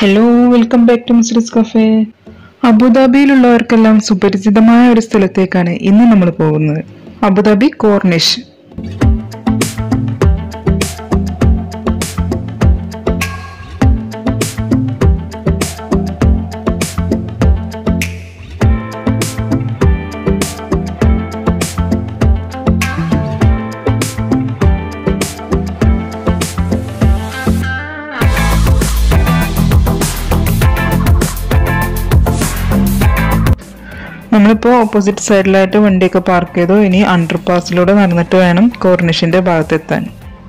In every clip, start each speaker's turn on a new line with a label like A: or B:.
A: hello welcome back to മിസ്രിസ് cafe അബുദാബിയിലുള്ളവർക്കെല്ലാം സുപരിചിതമായ ഒരു സ്ഥലത്തേക്കാണ് ഇന്ന് നമ്മൾ പോകുന്നത് അബുദാബി കോർണിഷ് നമ്മളിപ്പോൾ ഓപ്പോസിറ്റ് സൈഡിലായിട്ട് വണ്ടിയൊക്കെ പാർക്ക് ചെയ്തു ഇനി അണ്ടർ പാസിലൂടെ നടന്നിട്ട് വേണം കോർണിഷിന്റെ ഭാഗത്തെത്താൻ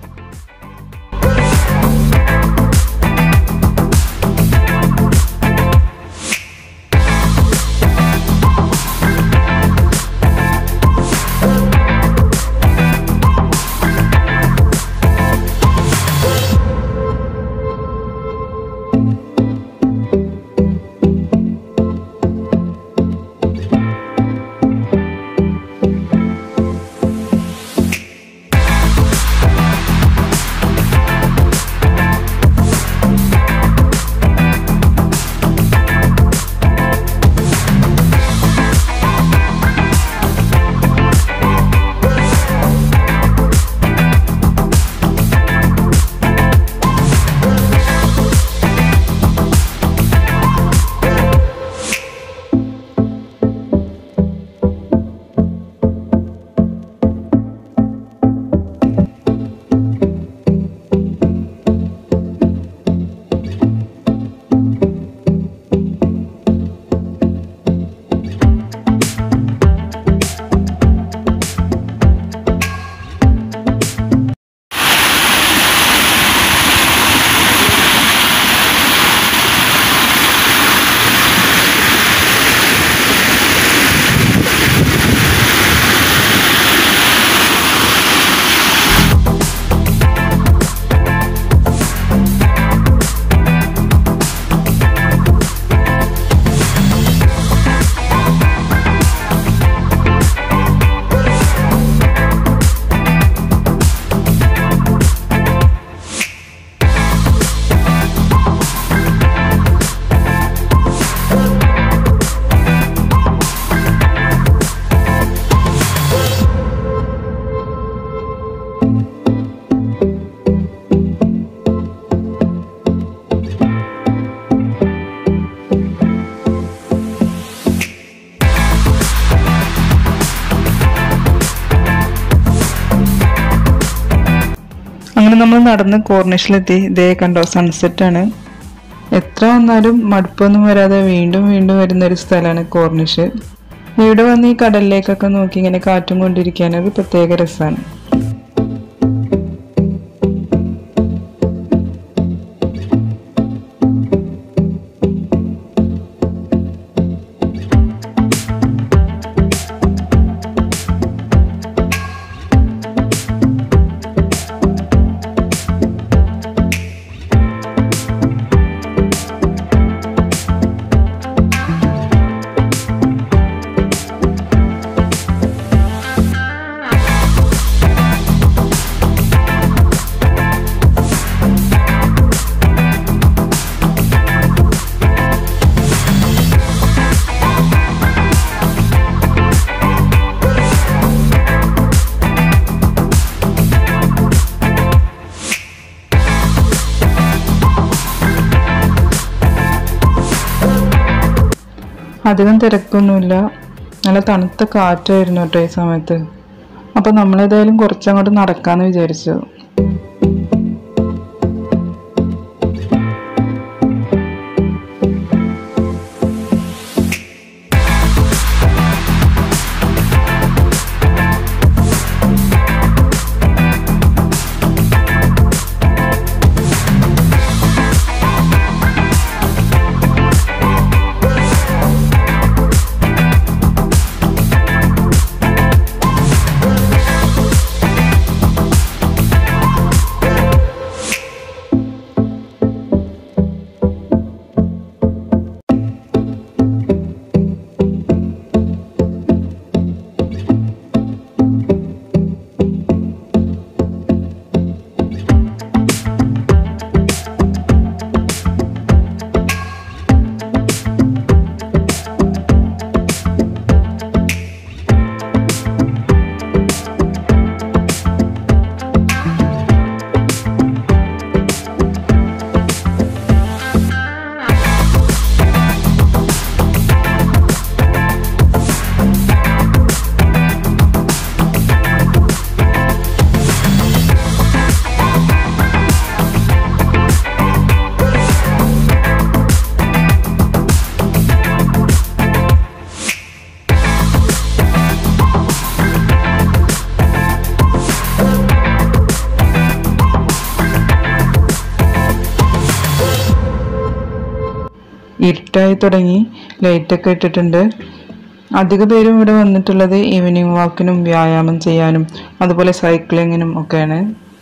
A: അങ്ങനെ നമ്മൾ നടന്ന് കോർണിഷിലെത്തി ഇതേ കണ്ടോ സൺസെറ്റ് ആണ് എത്ര വന്നാലും മടുപ്പൊന്നും വരാതെ വീണ്ടും വീണ്ടും വരുന്ന ഒരു സ്ഥലമാണ് കോർണിഷ് ഇവിടെ വന്ന് ഈ കടലിലേക്കൊക്കെ നോക്കി ഇങ്ങനെ കാറ്റും കൊണ്ടിരിക്കാൻ ഒരു പ്രത്യേക രസമാണ് അധികം തിരക്കൊന്നുമില്ല നല്ല തണുത്ത കാറ്റായിരുന്നു കേട്ടോ ഈ സമയത്ത് അപ്പൊ നമ്മളേതായാലും കുറച്ചങ്ങോട്ട് നടക്കാന്ന് വിചാരിച്ചു ഷിഫ്റ്റായി തുടങ്ങി ലൈറ്റൊക്കെ ഇട്ടിട്ടുണ്ട് അധിക പേരും ഇവിടെ വന്നിട്ടുള്ളത് ഈവനിങ് വാക്കിനും വ്യായാമം ചെയ്യാനും അതുപോലെ സൈക്ലിങ്ങിനും ഒക്കെയാണ്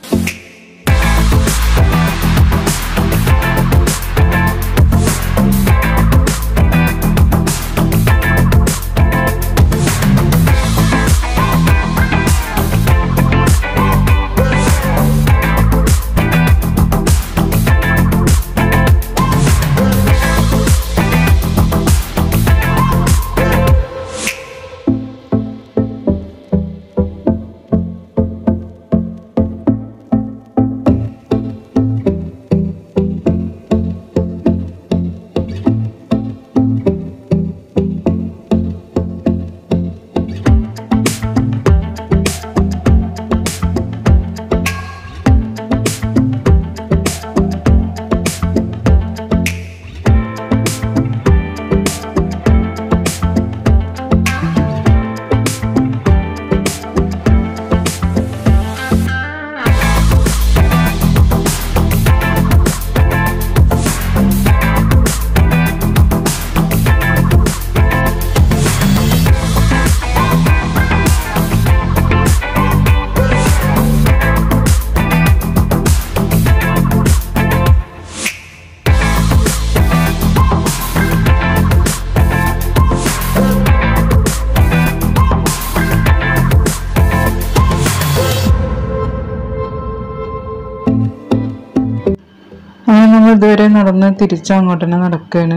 A: അങ്ങനെ നമ്മൾ ഇതുവരെ നടന്ന് തിരിച്ച് അങ്ങോട്ട് തന്നെ നടക്കുകയാണ്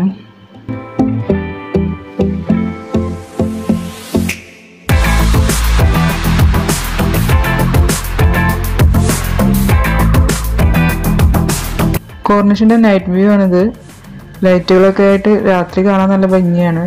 A: കോർണിഷിന്റെ നൈറ്റ് വ്യൂ ആണിത് ലൈറ്റുകളൊക്കെ ആയിട്ട് രാത്രി കാണാൻ നല്ല ഭംഗിയാണ്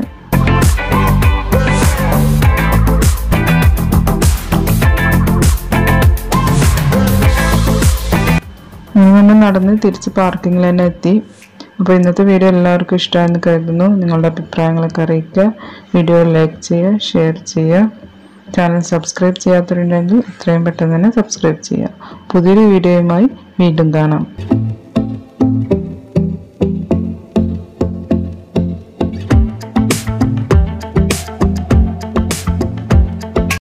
A: അങ്ങനെ നമ്മൾ നടന്ന് തിരിച്ച് പാർക്കിങ്ങിൽ തന്നെ എത്തി അപ്പോൾ ഇന്നത്തെ വീഡിയോ എല്ലാവർക്കും ഇഷ്ടമായെന്ന് കരുതുന്നു നിങ്ങളുടെ അഭിപ്രായങ്ങളൊക്കെ അറിയിക്കുക വീഡിയോ ലൈക്ക് ചെയ്യുക ഷെയർ ചെയ്യുക ചാനൽ സബ്സ്ക്രൈബ് ചെയ്യാത്തവരുണ്ടെങ്കിൽ എത്രയും പെട്ടെന്ന് തന്നെ സബ്സ്ക്രൈബ് ചെയ്യുക പുതിയൊരു വീഡിയോയുമായി വീണ്ടും കാണാം